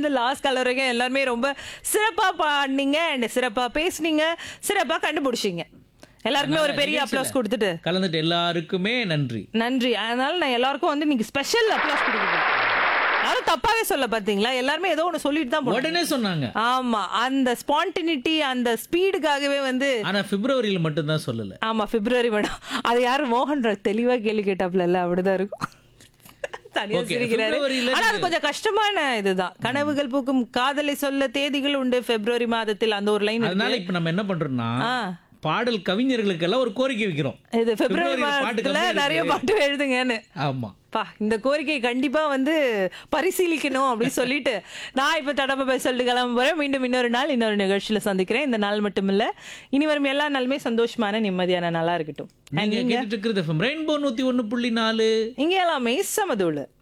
இருந்து last colour வரைக்கும் எல்லாருமே ரொம்ப சிறப்பா பாடினீங்க அண்ட் சிறப்பா பேசுனீங்க சிறப்பா கண்டுபிடிச்சீங்க எல்லாருக்குமே ஒரு பெரிய அப்ளாஸ் கொடுத்துட்டு கலந்துட்டு எல்லாருக்குமே நன்றி நன்றி அதனால நான் எல்லாருக்கும் வந்து இன்னைக்கு ஸ்பெஷல் அப்ளாஸ் கொடுக்குறேன் யாரும் தப்பாவே சொல்ல பாத்தீங்களா எல்லாருமே ஏதோ ஒண்ணு சொல்லிட்டு தான் போனாங்க. உடனே சொன்னாங்க ஆமா அந்த ஸ்பான்டினிட்டி அந்த ஸ்பீடுக்காகவே வந்து ஆனா பிப்ரவரியில மட்டும்தான் சொல்லல ஆமா பிப்ரவரி மேடம் அது யாரு மோகன் ராஜ் தெளிவா கேள்வி கேட்டாப்ல இல்ல அப்படிதான் இருக்கும் தனியா Okay, சிரிக்கிறாரு பிப்ரவரியில ஆனா அது கொஞ்சம் கஷ்டமான இதுதான் கனவுகள் பூக்கும் காதலை சொல்ல தேதிகள் உண்டு பிப்ரவரி மாதத்தில் அந்த ஒரு லைன் அதனால இப்ப நம்ம என்ன பண்றோம்னா ஆ. பாடல் கவிஞர்களுக்கு எல்லாம் ஒரு கோரிக்கை வைக்கிறோம் இது பிப்ரவரி பிப்ரவரியில பாட்டு மாதத்துல கம்மியா இருக்கு. நிறைய பாட்டு எழுதுங்கன்னு ஆமா பா இந்த கோரிக்கை கண்டிப்பா வந்து பரிசீலிக்கணும் அப்படின்னு சொல்லிட்டு நான் இப்ப தடவை போய் சொல்லிட்டு கிளம்ப போறேன் மீண்டும் இன்னொரு நாள் இன்னொரு நிகழ்ச்சியில சந்திக்கிறேன் இந்த நாள் மட்டும் இல்ல இனி வரும் எல்லா நாளுமே சந்தோஷமான நிம்மதியான நாளா இருக்கட்டும் நீங்க கேட்டுட்டு இருக்கிறது ரெயின்போ நூத்தி ஒண்ணு புள்ளி நாலு இங்க எல்லாமே சமதூளு